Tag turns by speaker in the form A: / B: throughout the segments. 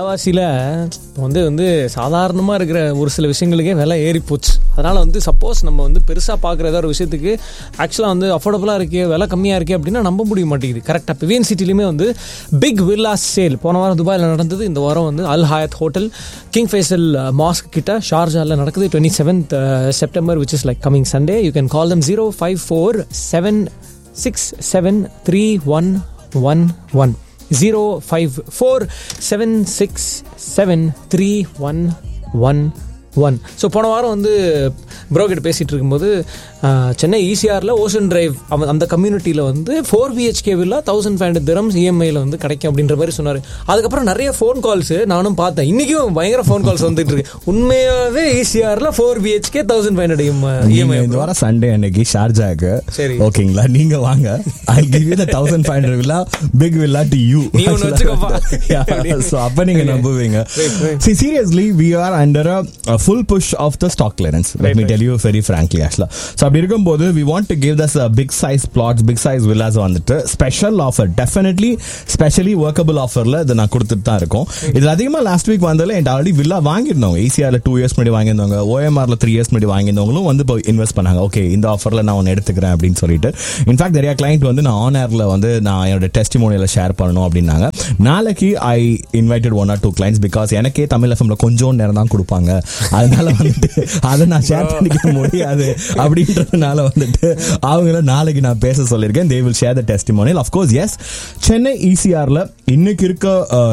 A: விலைவாசியில் வந்து வந்து சாதாரணமாக இருக்கிற ஒரு சில விஷயங்களுக்கே விலை ஏறி போச்சு அதனால் வந்து சப்போஸ் நம்ம வந்து பெருசாக பார்க்குற ஏதாவது ஒரு விஷயத்துக்கு ஆக்சுவலாக வந்து அஃபோர்டபுளாக இருக்கே விலை கம்மியாக இருக்கே அப்படின்னா நம்ப முடிய மாட்டேங்குது கரெக்டாக பிவியன் சிட்டிலையுமே வந்து பிக் வில்லாஸ் சேல் போன வாரம் துபாயில் நடந்தது இந்த வாரம் வந்து Al Hayat hotel King Faisal mosque கிட்ட ஷார்ஜாவில் நடக்குது twenty seventh September which is like coming Sunday you can call them zero five four seven six seven three one one one zero five four seven six seven three one one one so போன வாரம் வந்து ப்ரோகிட்ட பேசிகிட்டு இருக்கும்போது ah, Chennai ஈசிஆரில் ocean drive அவன் அந்த கம்யூனிட்டியில் வந்து four BHK villa thousand five hundred dirhams இஎம்ஐயில் வந்து கிடைக்கும் அப்படின்ற மாதிரி சொன்னார் அதுக்கப்புறம் நிறைய ஃபோன் கால்ஸு நானும் பார்த்தேன் இன்றைக்கும் பயங்கர ஃபோன் கால்ஸ் வந்துட்டு இருக்கு உண்மையாகவே ஈசிஆரில் four BHK thousand five hundred
B: நீங்க
A: இஎம்ஐ
B: இந்த வாரம் சண்டே அன்னைக்கு ஷார்ஜாக்கு
A: சரி.
B: ஓகேங்களா நீங்க வாங்க I give you the thousand five hundred villa big villa to you
A: நீ ஒண்ணு வச்சுக்கோப்பா.
B: ஸோ அப்ப நீங்க நம்புவீங்க சி seriously we are under a full push of the stock clearance let me tell you very frankly actually so அப்படி இருக்கும்போது we want to give thus big size plots big size villas வந்துட்டு special offer definitely specially workable ஆஃபர்ல இதை நான் கொடுத்துட்டு தான் இருக்கோம் இதுல அதிகமா லாஸ்ட் வீக் வந்ததுல என்கிட்ட ஆல்ரெடி வில்லா வாங்கியிருந்தவங்க ஈஸியால டூ இயர்ஸ் முன்னாடி வாங்கியிருந்தவங்க ஓஎம்ஆர்ல த்ரீ இயர்ஸ் முன்னாடி வாங்கியிருந்தவங்களும் வந்து இப்போ இன்வெஸ்ட் பண்ணாங்க ஓகே இந்த ஆஃபர்ல நான் ஒன்று எடுத்துக்கிறேன் அப்படின்னு சொல்லிட்டு இன்ஃபேக்ட் நிறைய கிளைண்ட் வந்து நான் ஆன் ஏர்ல வந்து நான் என்னோட டெஸ்டிமோனியில ஷேர் பண்ணணும் அப்படின்னாங்க நாளைக்கு I invited one or two clients because எனக்கே தமிழ் எஃப்எம்ல கொஞ்சம் நேரம் தான் கொடுப்பாங்க அதனால வந்துட்டு அதை நான் ஷேர் பண்ணிக்க முடியாது அப்படின்றதுனால வந்துட்டு அவங்கள நாளைக்கு நான் பேச சொல்லியிருக்கேன் they will share the testimonial of course yes Chennai இசிஆர்ல இன்னைக்கு இருக்க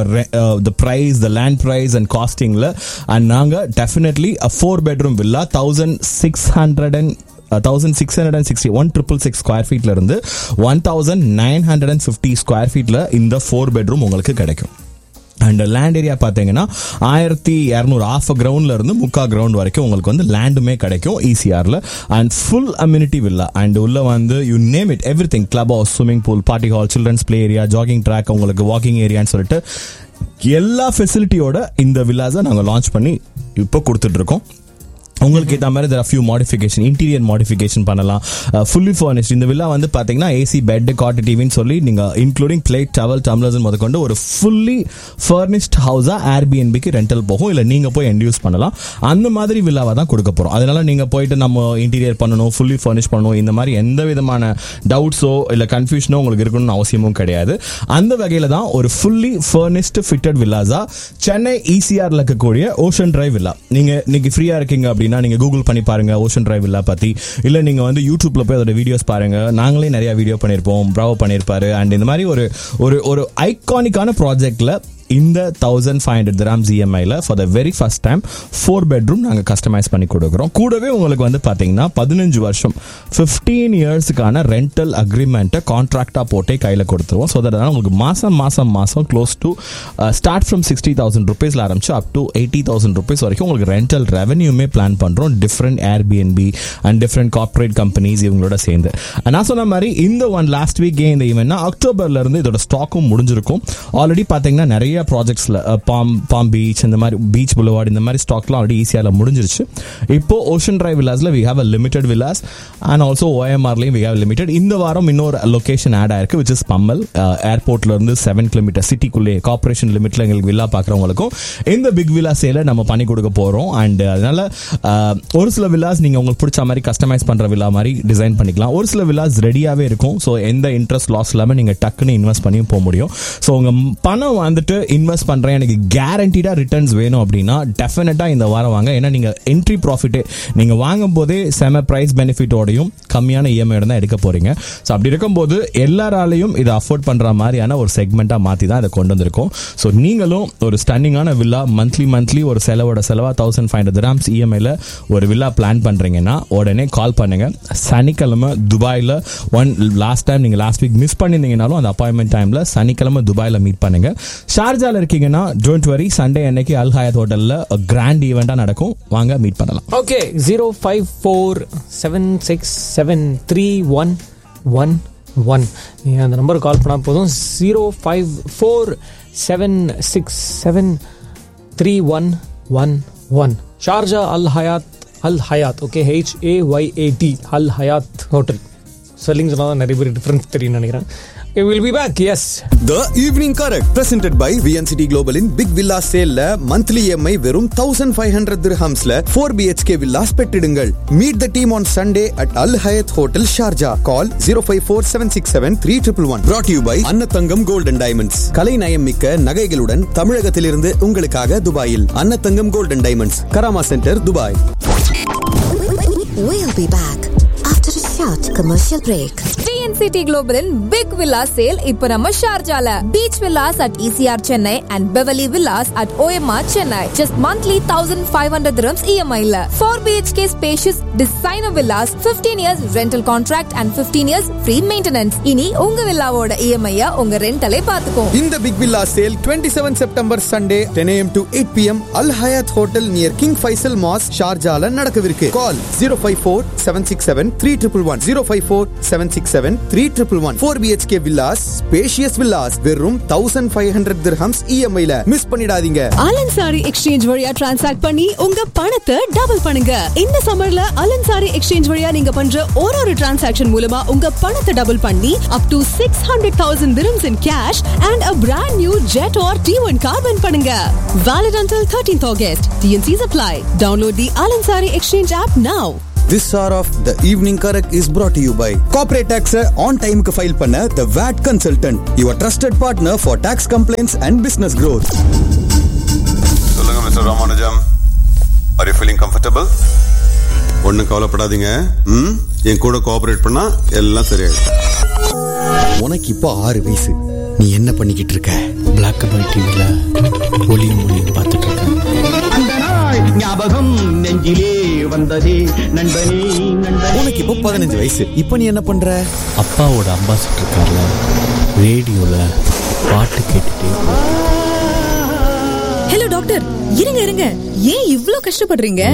B: the price the land price and காஸ்டிங்ல அண்ட் நாங்க definitely four bedroom villa thousand six hundred and thousand six hundred and sixty one triple six square ஃபீட்ல இருந்து one thousand nine hundred and fifty square ஃபீட்ல இந்த four bedroom உங்களுக்கு கிடைக்கும் and land area பார்த்தீங்கன்னா ஆயிரத்தி இரநூறு ஆஃப் கிரவுண்ட்ல இருந்து முக்கா கிரவுண்ட் வரைக்கும் உங்களுக்கு வந்து லேண்டுமே கிடைக்கும் ஈசிஆர்ல and full amenity villa and உள்ள வந்து you name it everything club house swimming pool party hall children's play area jogging track உங்களுக்கு வாக்கிங் ஏரியான்னு சொல்லிட்டு எல்லா ஃபெசிலிட்டியோட இந்த வில்லாஸை நாங்கள் லான்ச் பண்ணி இப்போ கொடுத்துட்டு இருக்கோம் உங்களுக்கு ஏற்ற மாதிரி there few modification interior modification பண்ணலாம் ஃபுல்லி ஃபர்னிஷ்ட் இந்த வில்லா வந்து பார்த்தீங்கன்னா ஏசி பெட் காட்டு டிவின்னு சொல்லி நீங்கள் இன்க்ளூடிங் பிளேட் டவல் டம்ளர்ஸ் முதற்கொண்டு ஒரு ஃபுல்லி ஃபர்னிஷ்ட் ஹவுஸாக ஏர்பிஎன்பிக்கு ரெண்டல் போகும் இல்லை நீங்கள் போய் எண்ட் யூஸ் பண்ணலாம் அந்த மாதிரி வில்லாவை தான் கொடுக்க போகிறோம் அதனால நீங்கள் போயிட்டு நம்ம இன்டீரியர் பண்ணணும் ஃபுல்லி ஃபர்னிஷ் பண்ணணும் இந்த மாதிரி எந்த விதமான டவுட்ஸோ இல்லை கன்ஃபியூஷனோ உங்களுக்கு இருக்கணும்னு அவசியமும் கிடையாது அந்த வகையில் தான் ஒரு ஃபுல்லி ஃபர்னிஷ்டு ஃபிட்டட் வில்லாஸா சென்னை ஈசிஆர்ல இருக்கக்கூடிய ஓஷன் டிரைவ் வில்லா நீங்க இன்னைக்கு ஃப்ரீயா இருக்கீங்க அப்படின்னா நீங்க கூகுள் பண்ணி பாருங்க ஓஷன் டிரைவ் வில்லா பத்தி இல்ல நீங்க வந்து யூடியூப்ல போய் அதோட வீடியோஸ் பாருங்க நாங்களே நிறைய வீடியோ பண்ணிருப்போம் ப்ராவோ பண்ணிருப்பாரு அண்ட் இந்த மாதிரி ஒரு ஒரு ஒரு ஐகானிக்கான ப்ராஜெக்ட்ல இந்த தௌசண்ட் ஃபைவ் ஹண்ட்ரட் கிராம்ஸ் இஎம்ஐல for the very first time four bedroom நாங்கள் கஸ்டமைஸ் பண்ணி கொடுக்குறோம் கூடவே உங்களுக்கு வந்து பார்த்தீங்கன்னா பதினஞ்சு வருஷம் ஃபிஃப்டீன் இயர்ஸுக்கான ரெண்டல் அக்ரிமெண்ட்டை கான்ட்ராக்டாக போட்டே கையில் கொடுத்துருவோம் ஸோ தட் உங்களுக்கு மாதம் மாதம் மாதம் close to start from sixty thousand ருபீஸில் ஆரம்பிச்சு up to eighty thousand rupees வரைக்கும் உங்களுக்கு ரெண்டல் ரெவன்யூமே பிளான் பண்ணுறோம் different Airbnb and different corporate companies இவங்களோட சேர்ந்து நான் சொன்ன மாதிரி இந்த ஒன் லாஸ்ட் வீக் இந்த ஈவெண்ட்னா அக்டோபர்ல இருந்து இதோட ஸ்டாக்கும் முடிஞ்சிருக்கும் ஆல்ரெடி பார்த்தீங்கன்னா நிறைய ப்ராஜெக்ட்ஸில் பாம் பாம் பீச் இந்த மாதிரி பீச் புலவார்டு இந்த மாதிரி ஸ்டாக்லாம் ஆல்ரெடி ஈஸியாக முடிஞ்சிருச்சு இப்போ ஓஷன் டிரைவ் வில்லாஸில் we have a limited villas and also ஓஎம்ஆர்லையும் வி ஹேவ் லிமிடெட் இந்த வாரம் இன்னொரு லொகேஷன் ஆட் ஆயிருக்கு விச் இஸ் பம்மல் ஏர்போர்ட்ல இருந்து செவன் கிலோமீட்டர் சிட்டிக்குள்ளே கார்பரேஷன் லிமிட்ல எங்களுக்கு வில்லா பார்க்குறவங்களுக்கும் இந்த பிக் வில்லா சேலை நம்ம பண்ணி கொடுக்க போகிறோம் அண்ட் அதனால அஹ், ஒரு சில வில்லாஸ் நீங்கள் உங்களுக்கு பிடிச்ச மாதிரி கஸ்டமைஸ் பண்ணுற வில்லா மாதிரி டிசைன் பண்ணிக்கலாம் ஒரு சில வில்லாஸ் ரெடியாகவே இருக்கும் ஸோ எந்த இன்ட்ரெஸ்ட் லாஸ் இல்லாமல் நீங்கள் டக்குன்னு இன்வெஸ்ட் பண்ணியும் போக முடியும் ஸோ உங்கள் பணம் வந்துட்டு இன்வெஸ்ட் பண்ணுறேன் எனக்கு கேரண்டீடாக ரிட்டர்ன்ஸ் வேணும் அப்படின்னா டெஃபினட்டாக இந்த வாரம் வாங்க ஏன்னா நீங்கள் என்ட்ரி ப்ராஃபிட்டே நீங்கள் வாங்கும் போதே செம ப்ரைஸ் பெனிஃபிட்டோடையும் கம்மியான இஎம்ஐயோட தான் எடுக்க போகிறீங்க ஸோ அப்படி இருக்கும்போது எல்லாராலையும் இதை அஃபோர்ட் பண்ணுற மாதிரியான ஒரு செக்மெண்ட்டாக மாற்றி தான் இதை கொண்டு வந்திருக்கோம் ஸோ நீங்களும் ஒரு ஸ்டன்னிங்கான வில்லா மந்த்லி மந்த்லி ஒரு செலவோட செலவா தௌசண்ட் ஃபைவ் ஹண்ட்ரட் கிராம்ஸ் இஎம்ஐல ஒரு வில்லா பிளான் பண்றீங்கன்னா உடனே கால் பண்ணுங்க சனிக்கிழமை துபாயில் ஒன் லாஸ்ட் டைம் நீங்க லாஸ்ட் வீக் மிஸ் பண்ணியிருந்தீங்கனாலும் அந்த அப்பாயின்மெண்ட் டைம்ல சனிக்கிழமை துபாயில் மீட் பண்ணுங்க ஷார்ஜால இருக்கீங்கன்னா டோன்ட் வரி சண்டே அன்னைக்கு அல் ஹயாத் ஹோட்டல்ல கிராண்ட் ஈவெண்டா நடக்கும் வாங்க மீட் பண்ணலாம்
A: okay zero five four seven six seven three one one one நீங்கள் அந்த நம்பருக்கு கால் பண்ணால் போதும் zero five four seven six seven three one one one Sharjah Al Hayat Al Hayat okay H A Y A T Al Hayat hotel spelling சொன்னால் தான் நிறைய பேர் difference தெரியும்னு நினைக்கிறேன் வில் பி பேக் எஸ்
C: The Evening Correct presented by VNCT Global in Big Villa Sale ல monthly EMI வெறும் 1500 dirhams ல 4 BHK villas பெற்றிடுங்கள் Meet the team on Sunday at Al Hayat Hotel Sharjah. Call 054-767-3111. Brought to you by அன்னத்தங்கம் Gold and Diamonds. கலை நயம் மிக்க நகைகளுடன் தமிழகத்திலிருந்து உங்களுக்காக துபாயில் Annathangam Gold and Diamonds, Karama centre Dubai
D: We'll be back after a short commercial break.
E: TNCD குளோபலின் big villa sale இப்ப நம்ம ஷார்ஜால beach villas at ECR Chennai and Beverly villas at OMR Chennai just monthly thousand five hundred dirhams இஎம்ஐல four BHK spacious designer villas fifteen years rental contract and fifteen years free maintenance இனி உங்க வில்லாவோட இஎம்ஐய உங்க ரெண்டலே பாத்துக்கும்
C: இந்த big villa sale 27 September Sunday 10 am to 8 pm Al Hayat hotel near King Faisal mosque ஷார்ஜால நடக்கவிருக்கு call zero five four seven six seven three triple one zero five four seven six seven three triple one four BHK villas spacious villas வெறும் thousand five hundred dirhams இஎம்ஐல miss பண்ணிடாதீங்க
F: Al Ansari exchange வழியா transact பண்ணி உங்க பணத்தை double பண்ணுங்க இந்த சம்மர்ல அலன்சாரி எக்ஸ்சேஞ்ச் வழியா நீங்க பண்ற ஒரு ஒரு டிரான்சாக்ஷன் மூலமா உங்க பணத்தை டபுள் பண்ணி up to six hundred thousand dirhams in cash and a brand new jet or T1 car win பண்ணுங்க valid until 13th August TNC's apply download the Alansari exchange app now
C: This hour of the evening correct is brought to you by corporate tax on time க்கு file பண்ண the VAT consultant your trusted partner for tax complaints and business growth
G: சொல்லுங்க mister Ramanujam are you feeling comfortable ஒன்றும் கவலைப்படாதீங்க ம் என் கூட cooperate பண்ணா எல்லாம் சரியாயிடும்
C: உனக்கு இப்போ ஆறு வயசு நீ என்ன பண்ணிக்கிட்டு இருக்க
H: பிளாக் அண்ட் ஒயிட் டிவியில் ஒளியும் ஒளியும் பார்த்துட்டு இருக்கேன்
I: அந்த நாள் ஞாபகம் நெஞ்சிலே வந்ததே நண்பனே நண்பனே
C: உனக்கு இப்போ பதினஞ்சு வயசு இப்போ நீ என்ன பண்ற
H: அப்பாவோட அம்பாசிடர் கார்ல ரேடியோவில் பாட்டு கேட்டுட்டே போவேன்.
F: ஹலோ டாக்டர் இருங்க இருங்க ஏன் இவ்ளோ கஷ்டப்படுறீங்க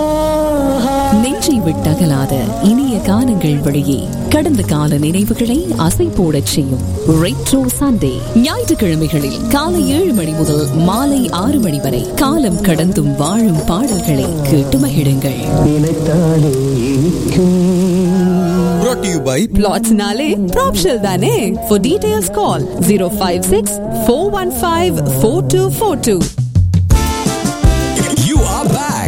J: நெஞ்சை விட்டகலாத இனிய காலங்கள் வழியே கடந்த கால நினைவுகளை அசை போடச் செய்யும் ரெட்ரோ சண்டே ஞாயிற்றுக்கிழமைகளில் காலை ஏழு மணி முதல் மாலை ஆறு மணி வரை காலம் கடந்தும் வாழும் பாடல்களை கேட்டு மகிழுங்கள்
I: நினைத்தாலே இனிக்கும்
C: brought to you by
F: பிளாட்ஸ்னாலே ப்ராப்ஷல் தானே for details call zero five six four one five four two four two
C: you are back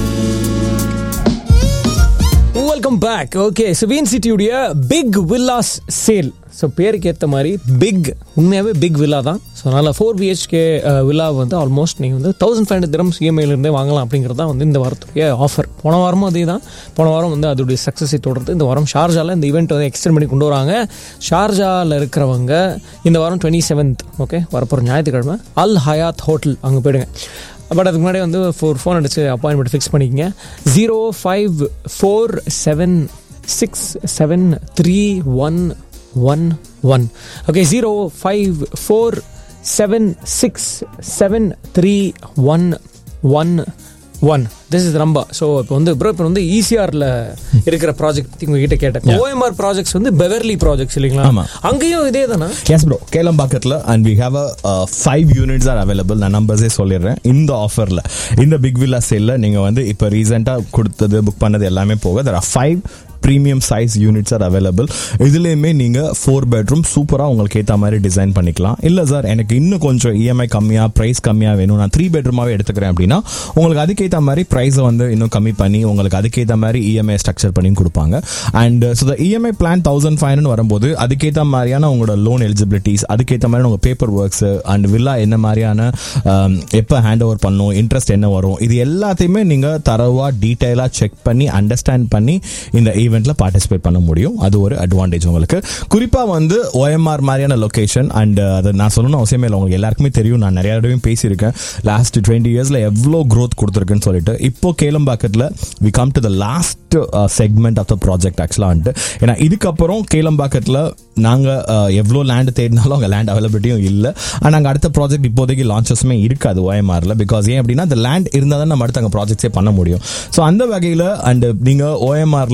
A: welcome back okay சிவியன் சிட்டியுடைய பிக் வில்லாஸ் சேல் ஸோ பேருக்கு ஏற்ற மாதிரி பிக் உண்மையாகவே பிக் வில்லா தான் ஸோ அதனால் ஃபோர் பிஹெச்கே வில்லா வந்து ஆல்மோஸ்ட் நீங்கள் வந்து தௌசண்ட் ஃபைவ் ஹண்ட்ரட் திரம்ஸ் இஎம்ஐலேருந்தே வாங்கலாம் அப்படிங்கிறது தான் வந்து இந்த வாரத்துடைய ஆஃபர் போன வாரமும் அதே தான் போன வாரம் வந்து அதோடைய சக்ஸஸை தொடர்ந்து இந்த வாரம் ஷார்ஜாவில் இந்த ஈவெண்ட் வந்து எக்ஸ்டெண்ட் பண்ணி கொண்டு வராங்க ஷார்ஜாவில் இருக்கிறவங்க இந்த வாரம் டுவெண்ட்டி செவன்த் ஓகே வரப்போகிற ஞாயிற்றுக்கிழமை அல் ஹயாத் ஹோட்டல் அங்கே போயிடுங்க பட் அதுக்கு முன்னாடி வந்து ஃபோர் ஃபோன் அடிச்சு அப்பாயின்மெண்ட் ஃபிக்ஸ் பண்ணிக்கங்க zero five four seven six seven three one one one okay zero five four seven six seven three one one one this is number so இப்போ வந்து ப்ரோ இப்போ வந்து ஈசிஆரில் இருக்கிற ப்ராஜெக்ட் பற்றி உங்ககிட்ட கேட்டேன் ஓஎம்ஆர் ப்ராஜெக்ட்ஸ் வந்து பெவர்லி ப்ராஜெக்ட்ஸ் இல்லைங்களா
B: ஆமா.
A: அங்கேயும் இதே தானே
B: எஸ் ப்ரோ கேளம்பாக்கத்தில் and we have a five units are available நான் நம்பர்ஸே சொல்லிடுறேன் இந்த ஆஃபரில் இந்த பிக் வில்லா சேலில் நீங்கள் வந்து இப்போ ரீசெண்டாக கொடுத்தது புக் பண்ணது எல்லாமே போக there are five premium size units are available இதுலேயுமே நீங்கள் ஃபோர் பெட்ரூம் சூப்பராக உங்களுக்கு ஏற்ற மாதிரி டிசைன் பண்ணிக்கலாம் இல்லை சார் எனக்கு இன்னும் கொஞ்சம் இஎம்ஐ கம்மியாக ப்ரைஸ் கம்மியாக வேணும் நான் த்ரீ பெட்ரூமாகவே எடுத்துக்கிறேன் அப்படின்னா உங்களுக்கு அதுக்கேற்ற மாதிரி ப்ரைஸை வந்து இன்னும் கம்மி பண்ணி உங்களுக்கு அதுக்கேற்ற மாதிரி இஎம்ஐ ஸ்ட்ரக்சர் பண்ணி கொடுப்பாங்க and so the EMI plan thousand five வரும்போது அதுக்கேற்ற மாதிரியான உங்களோட லோன் எலிஜிபிலிட்டிஸ் அதுக்கேற்ற மாதிரி உங்கள் பேப்பர் ஒர்க்ஸ் அண்ட் வில்லா என்ன மாதிரியான எப்போ ஹேண்ட் ஓவர் பண்ணும் இன்ட்ரெஸ்ட் என்ன வரும் இது எல்லாத்தையுமே நீங்கள் தரவாக டீட்டெயிலாக செக் பண்ணி அண்டர்ஸ்டாண்ட் பண்ணி இந்த ஈவெண்ட்டில் பார்ட்டிசிபேட் பண்ண முடியும் அது ஒரு அட்வான்டேஜ் உங்களுக்கு குறிப்பாக வந்து OMR மாதிரியான லொக்கேஷன் அண்ட் அது நான் சொல்லணும் அவசியமே இல்லை உங்களுக்கு எல்லாருக்குமே தெரியும் நான் நிறைய தடவையும் பேசியிருக்கேன் லாஸ்ட் டுவெண்ட்டி இயர்ஸில் எவ்வளோ growth கொடுத்துருக்குன்னு சொல்லிட்டு இப்போ கேளம்பாக்கத்தில் we come to the last segment of the project ஆக்சுவலாக வந்துட்டு ஏன்னா இதுக்கப்புறம் கேளம்பாக்கத்தில் நாங்கள் எவ்வளோ லேண்ட் தேடினாலும் அங்கே லேண்ட் அவைலபிலிட்டியும் இல்லை அண்ட் அங்கே அடுத்த ப்ராஜெக்ட் இப்போதைக்கு லான்ச்சஸுமே இருக்காது ஓஎம்ஆரில் பிகாஸ் ஏன் அப்படின்னா அந்த லேண்ட் இருந்தால் தான் நம்ம அடுத்து அங்கே ப்ராஜெக்ட்ஸே பண்ண முடியும் ஸோ அந்த வகையில் அண்ட் நீங்கள் ஓஎம்ஆரில் ஸ்கூல்ஸ்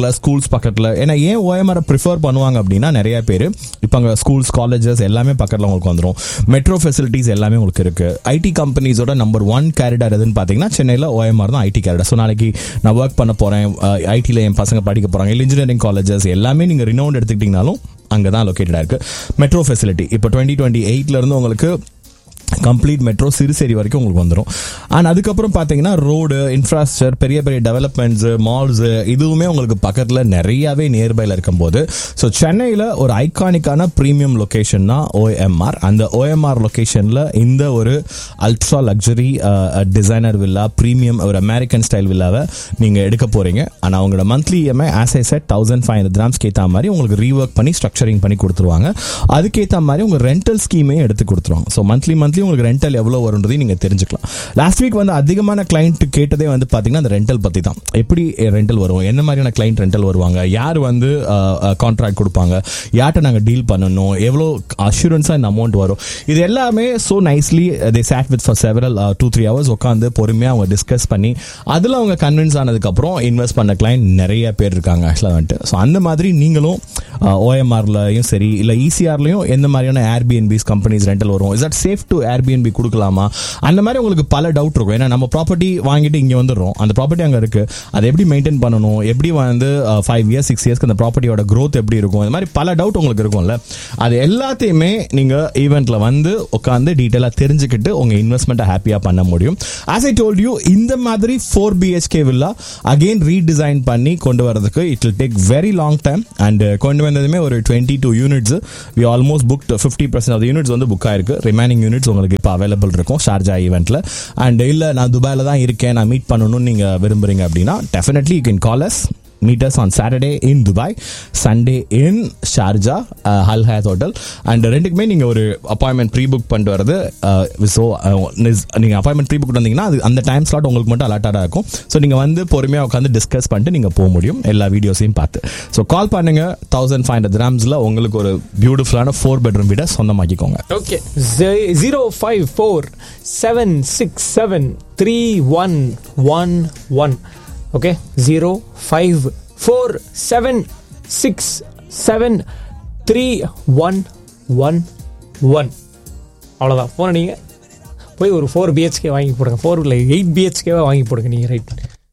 B: ஸ்கூல்ஸ் பக்கத்தில் ஏன்னா ஏன் ஓஎம்ஆர் ப்ரிஃபர் பண்ணுவாங்க அப்படின்னா நிறைய பேர் இப்போ அங்கே ஸ்கூல்ஸ் காலேஜஸ் எல்லாமே பக்கத்தில் உங்களுக்கு வந்துடும் மெட்ரோ ஃபெசிலிட்டிஸ் எல்லாமே உங்களுக்கு இருக்கு ஐடி கம்பெனிஸோட நம்பர் ஒன் கேரிடர் எதுன்னு பார்த்தீங்கன்னா சென்னையில் ஓஎம்ஆர் தான் ஐடி கேரிடர் ஸோ நாளைக்கு நான் ஒர்க் பண்ண போகிறேன் ஐடியில் என் பசங்க படிக்க போகிறாங்க இல்லை இன்ஜினியரிங் காலேஜஸ் எல்லாமே நீங்கள் ரினவுண்ட் எடுத்துக்கிட்டிங்கனாலும் அங்கே தான் லொக்கேட்டடாக இருக்கு மெட்ரோ ஃபெசிலிட்டி இப்போ டுவெண்ட்டி டுவெண்ட்டி எயிட்லேருந்து உங்களுக்கு கம்ப்ளீட் மெட்ரோ சிறுசேரி வரைக்கும் உங்களுக்கு வந்துடும் அண்ட் அதுக்கப்புறம் பார்த்தீங்கன்னா ரோடு இன்ஃப்ராஸ்ட்ரக்சர் பெரிய பெரிய டெவலப்மெண்ட்ஸ் மால்ஸ் இதுவுமே உங்களுக்கு பக்கத்தில் நிறையவே நியர்பைல இருக்கும்போது ஸோ சென்னையில் ஒரு ஐகானிக்கான ப்ரீமியம் லொகேஷன் தான் ஓஎம்ஆர் அந்த ஓஎம்ஆர் லொகேஷனில் இந்த ஒரு ultra luxury designer villa premium ஒரு அமெரிக்கன் ஸ்டைல் வில்லாவை நீங்கள் எடுக்க போறீங்க ஆனால் அவங்களோட monthly EMI as I said thousand five hundred கிராம்ஸ்க்கு ஏற்ற மாதிரி உங்களுக்கு ரீஒர்க் பண்ணி ஸ்ட்ரக்சரிங் பண்ணி கொடுத்துருவாங்க அதுக்கேற்ற மாதிரி உங்கள் ரெண்டல் ஸ்கீமே எடுத்து கொடுத்துருவாங்க ஸோ மந்த்லி மந்த்லி உங்களுக்கு ரெண்டல் எவ்வளோ வரும்ன்றதையும் நீங்கள் தெரிஞ்சுக்கலாம் லாஸ்ட் வீக் வந்து அதிகமான கிளைண்ட் கேட்டதே வந்து பார்த்தீங்கன்னா அந்த ரெண்டல் பற்றி தான் எப்படி ரெண்டல் வரும் என்ன மாதிரியான கிளைண்ட் ரெண்டல் வருவாங்க யார் வந்து கான்ட்ராக்ட் கொடுப்பாங்க யார்கிட்ட நாங்கள் டீல் பண்ணணும் எவ்வளோ அஷூரன்ஸாக இந்த அமௌண்ட் வரும் இது எல்லாமே so nicely they sat with for several two three hours உட்காந்து பொறுமையாக அவங்க டிஸ்கஸ் பண்ணி அதில் அவங்க கன்வின்ஸ் ஆனதுக்கப்புறம் இன்வெஸ்ட் பண்ண கிளைண்ட் நிறைய பேர் இருக்காங்க ஆக்சுவலாக வந்துட்டு ஸோ அந்த மாதிரி நீங்களும் ஓஎம்ஆர்லையும் சரி இல்லை இசிஆர்லையும் எந்த மாதிரியான ஏர்பிஎன்பிஸ் கம்பெனிஸ் ரெண்டல் வரும் is that safe to Airbnb கொடுக்கலாமா அந்த மாதிரி உங்களுக்கு பல டவுட் இருக்கும் ஏன்னா நம்ம ப்ராப்பர்ட்டி வாங்கிட்டு இங்கே வந்துடுறோம் அந்த ப்ராப்பர்ட்டி அங்கே இருக்கு அதை எப்படி மெயின்டைன் பண்ணணும் எப்படி வந்து ஃபைவ் இயர்ஸ் சிக்ஸ் இயர்ஸ்க்கு அந்த ப்ராப்பர்ட்டியோட growth எப்படி இருக்கும் இந்த மாதிரி பல டவுட் உங்களுக்கு இருக்கும்ல அது எல்லாத்தையுமே நீங்கள் ஈவெண்ட்ல வந்து உட்காந்து டீட்டெயிலாக தெரிஞ்சுக்கிட்டு உங்கள் இன்வெஸ்ட்மெண்ட்டை ஹாப்பியாக பண்ண முடியும் ஆஸ் ஐ டோல்ட் யூ இந்த மாதிரி four BHK villa again redesign பண்ணி கொண்டு வரதுக்கு it will take very long time and கொண்டு வந்ததுமே ஒரு twenty two units we almost book fifty percent of units வந்து புக் ஆயிருக்கு ரிமைனிங் யூனிட்ஸ் உங்களுக்கு இப்போ அவைலபிள் இருக்கும் ஷார்ஜா ஈவெண்ட்ல அண்ட் இல்லை நான் துபாயில் தான் இருக்கேன் நான் மீட் பண்ணணும்னு நீங்கள் விரும்புறீங்க அப்படின்னா definitely you can call us meet us on Saturday in Dubai, Sunday in Sharjah, uh, Hal Hayat Hotel. And ரெண்டுக்குமே நீங்கள் ஒரு அப்பாயின்மெண்ட் ப்ரீ புக் பண்ணிட்டு வரது ஸோ நீங்கள் அப்பாயின்மெண்ட் ப்ரீ புக் வந்தீங்கன்னா அது அந்த டைம் ஸ்லாட் உங்களுக்கு மட்டும் அலாட்டாக இருக்கும் ஸோ நீங்கள் வந்து பொறுமையாக உட்காந்து டிஸ்கஸ் பண்ணிட்டு நீங்கள் போக முடியும் எல்லா வீடியோஸையும் பார்த்து ஸோ கால் பண்ணுங்க தௌசண்ட் ஃபைவ் ஹண்ட்ரட் கிராம்ஸில் உங்களுக்கு ஒரு பியூட்டிஃபுல்லான ஃபோர் பெட்ரூம் வீடை சொந்தமாக்கிக்கோங்க
A: okay zero five four seven six seven three one one one okay zero five four seven six seven three one one one அவ்வளோதான் போன நீங்கள் போய் ஒரு ஃபோர் பிஹெச்கே வாங்கி போடுங்க ஃபோர் இல்லை எயிட் பிஹெச்கேவா வாங்கி போடுங்க நீங்கள் ரைட்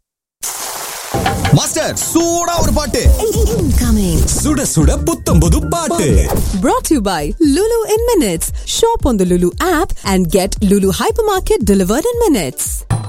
C: மாஸ்டர் சூடா ஒரு பாட்டு
D: Incoming.
K: சுட சுட புத்தம் புது பாட்டு
F: Brought to you by Lulu in Minutes. Shop on the Lulu app and get Lulu Hypermarket delivered in minutes.